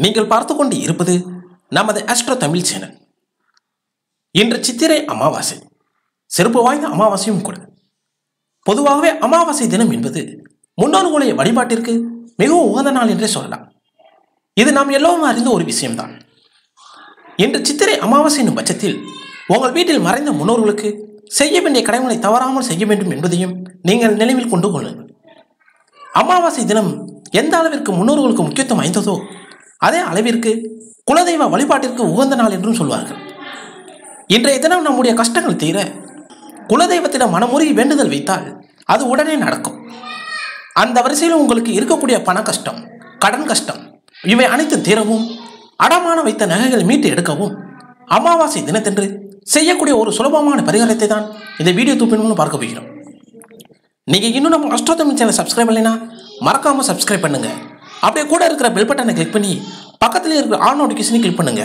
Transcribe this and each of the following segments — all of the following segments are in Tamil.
நீங்கள் பார்த்து கொண்டு இருப்பது நமது அஸ்ட்ரோ தமிழ் சேனல் இன்று சித்திரை அமாவாசை சிறப்பு வாய்ந்த அமாவாசையும் கூட பொதுவாகவே அமாவாசை தினம் என்பது முன்னோர்களுடைய வழிபாட்டிற்கு மிகவும் உகந்த நாள் என்றே சொல்லலாம் இது நாம் எல்லோரும் அறிந்த ஒரு விஷயம்தான் இன்று சித்திரை அமாவாசை என்னும் பட்சத்தில் உங்கள் வீட்டில் மறைந்த முன்னோர்களுக்கு செய்ய வேண்டிய கடமைகளை தவறாமல் செய்ய வேண்டும் என்பதையும் நீங்கள் நினைவில் கொண்டு கொள்ளுங்கள் அமாவாசை தினம் எந்த அளவிற்கு முன்னோர்களுக்கு முக்கியத்துவம் வாய்ந்ததோ அதே அளவிற்கு குலதெய்வ வழிபாட்டிற்கு உகந்த நாள் என்றும் சொல்வார்கள் இன்றைய தினம் நம்முடைய கஷ்டங்கள் தீர குலதெய்வத்திடம் மனமுறி வேண்டுதல் வைத்தால் அது உடனே நடக்கும் அந்த வரிசையில் உங்களுக்கு இருக்கக்கூடிய பண கஷ்டம் கடன் கஷ்டம் இவை அனைத்தும் தீரவும் அடமான வைத்த நகைகளை மீட்டு எடுக்கவும் அமாவாசை தினத்தன்று செய்யக்கூடிய ஒரு சுலபமான பரிகாரத்தை தான் இந்த வீடியோ தூப்பின் மூலம் பார்க்க போகிறோம் நீங்கள் இன்னும் நம்ம அஸ்ட்ரோ தமிழ் சேனல் சப்ஸ்கிரைப் பண்ணலைன்னா மறக்காமல் சப்ஸ்கிரைப் பண்ணுங்க அப்படியே கூட இருக்கிற பெல் பட்டனை கிளிக் பண்ணி பக்கத்தில் இருக்கிற ஆல் நோட்டிஃபிகேஷனை கிளிக் பண்ணுங்க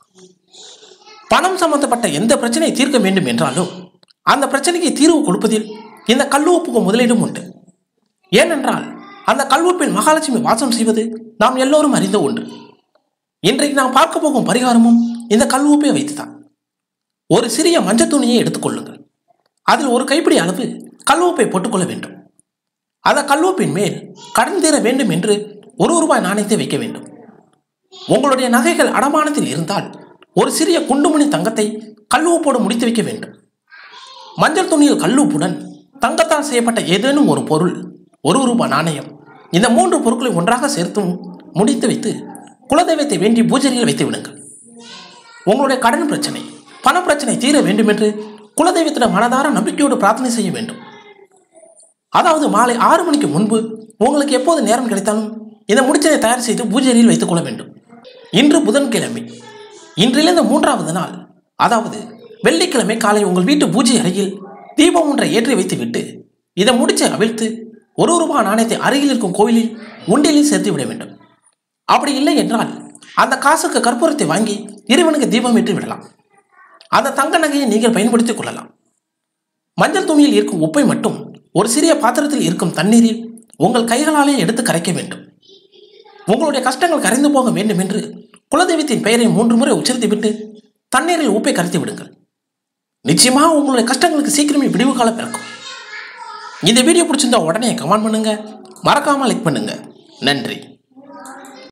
பணம் சம்பந்தப்பட்ட எந்த பிரச்சனையை தீர்க்க வேண்டும் என்றாலும் அந்த பிரச்சனைக்கு தீர்வு கொடுப்பதில் இந்த கல்லுவப்புக்கு முதலீடும் உண்டு ஏனென்றால் அந்த கல்வெப்பில் மகாலட்சுமி வாசம் செய்வது நாம் எல்லோரும் அறிந்த ஒன்று இன்றைக்கு நாம் பார்க்க போகும் பரிகாரமும் இந்த கல்வெப்பை வைத்துதான் ஒரு சிறிய மஞ்சள் துணியை எடுத்துக்கொள்ளுங்கள் அதில் ஒரு கைப்பிடி அளவு கல்வெப்பை போட்டுக்கொள்ள வேண்டும் அந்த கல்வெப்பின் மேல் கடன் தீர வேண்டும் என்று ஒரு ரூபாய் நாணயத்தை வைக்க வேண்டும் உங்களுடைய நகைகள் அடமானத்தில் இருந்தால் ஒரு சிறிய குண்டுமணி தங்கத்தை கல்லுவப்போடு முடித்து வைக்க வேண்டும் மஞ்சள் துணியில் கல்லுப்புடன் தங்கத்தால் செய்யப்பட்ட ஏதேனும் ஒரு பொருள் ஒரு ரூபாய் நாணயம் இந்த மூன்று பொருட்களை ஒன்றாக சேர்த்து முடித்து வைத்து குலதெய்வத்தை வேண்டி பூஜையில் வைத்து விடுங்கள் உங்களுடைய கடன் பிரச்சனை பண பிரச்சனை தீர வேண்டும் என்று குலதெய்வத்திடம் மனதார நம்பிக்கையோடு பிரார்த்தனை செய்ய வேண்டும் அதாவது மாலை ஆறு மணிக்கு முன்பு உங்களுக்கு எப்போது நேரம் கிடைத்தாலும் இந்த முடிச்சதை தயார் செய்து பூஜையில் வைத்துக் கொள்ள வேண்டும் இன்று புதன்கிழமை இன்றிலிருந்து மூன்றாவது நாள் அதாவது வெள்ளிக்கிழமை காலை உங்கள் வீட்டு பூஜை அறையில் தீபம் ஒன்றை ஏற்றி வைத்துவிட்டு இதை முடிச்சு அவிழ்த்து ஒரு ரூபாய் நாணயத்தை அருகில் இருக்கும் கோவிலில் உண்டியலில் சேர்த்து விட வேண்டும் அப்படி இல்லை என்றால் அந்த காசுக்கு கற்பூரத்தை வாங்கி இறைவனுக்கு தீபம் ஏற்றி விடலாம் அந்த தங்க நகையை நீங்கள் பயன்படுத்திக் கொள்ளலாம் மஞ்சள் துணியில் இருக்கும் உப்பை மட்டும் ஒரு சிறிய பாத்திரத்தில் இருக்கும் தண்ணீரில் உங்கள் கைகளாலே எடுத்து கரைக்க வேண்டும் உங்களுடைய கஷ்டங்கள் கரைந்து போக வேண்டும் என்று குலதெய்வத்தின் பெயரை மூன்று முறை உச்சரித்துவிட்டு தண்ணீரில் உப்பை கரைத்து விடுங்கள் நிச்சயமாக உங்களுடைய கஷ்டங்களுக்கு சீக்கிரமே விடிவு காலம் பிறக்கும் இந்த வீடியோ பிடிச்சிருந்தா உடனே கமெண்ட் பண்ணுங்க மறக்காம லைக் பண்ணுங்க நன்றி